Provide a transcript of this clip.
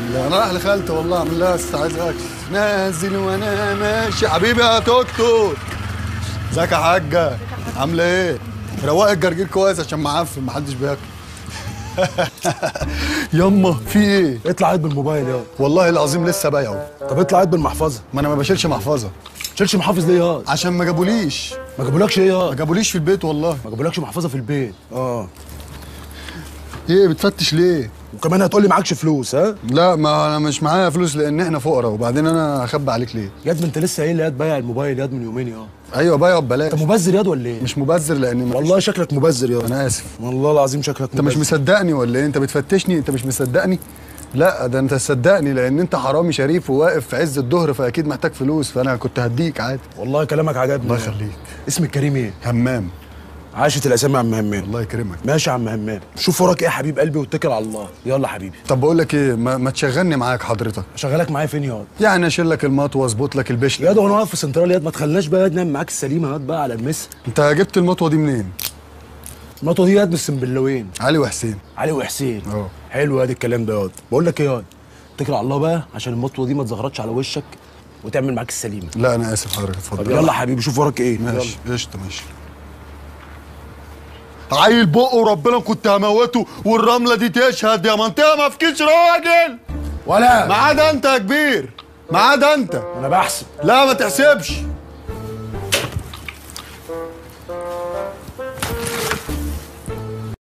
لا انا رايح لخالتي والله اعمل لها بس عايز اكل نازل وانا ماشي حبيبي يا توك توك ازيك يا حاجه عامله ايه روق الجرجير كويس عشان معفن محدش بياكل يما في ايه اطلع عيد بالموبايل يا والله العظيم لسه بايعه طب اطلع عيد بالمحفظه ما انا ما بشيلش محفظه تشيلش محافظ ليه يا عشان ما جابوليش ما جابولكش ايه ما يا جابوليش في البيت والله ما جابولكش محفظه في البيت اه ايه بتفتش ليه وكمان هتقول لي معكش فلوس ها لا ما انا مش معايا فلوس لان احنا فقراء وبعدين انا هخبي عليك ليه ياد ما انت لسه قايل لي ياد بايع الموبايل ياد من يومين يا ايوه بايعه ببلاش انت مبذر ياد ولا ايه مش مبذر لان مفيش- والله شكلك مبذر يا انا اسف والله العظيم شكلك انت مش مصدقني ولا ايه انت بتفتشني انت مش مصدقني لا ده انت تصدقني لان انت حرامي شريف وواقف في عز الظهر فاكيد محتاج فلوس فانا كنت هديك عادي والله كلامك عجبني الله يخليك اسمك كريم ايه همام عاشت الاسامي يا عم همام الله يكرمك ماشي يا عم همام شوف وراك ايه يا حبيب قلبي واتكل على الله يلا حبيبي طب بقول لك ايه ما, ما تشغلني معاك حضرتك اشغلك معايا فين ياض يعني اشيل لك المطوه واظبط لك البشل ياض وانا واقف في سنترال ياض ما تخليناش بقى ياض نعمل معاك السليمه ياض بقى على المس انت جبت المطوه دي منين المطوه دي ياض من السنبلاوين علي وحسين علي وحسين اه. حلو ياض الكلام ده ياض بقول لك ايه ياض اتكل على الله بقى عشان المطوه دي ما تزغرطش على وشك وتعمل معاك السليمه لا انا اسف حضرتك طب اتفضل يلا حبيبي شوف وراك ايه ماشي قشطه ماشي عيل بقه ربنا كنت هموته والرمله دي تشهد يا منطقه ما فيكيش راجل ولا ما عدا انت يا كبير ما عدا انت انا بحسب لا ما تحسبش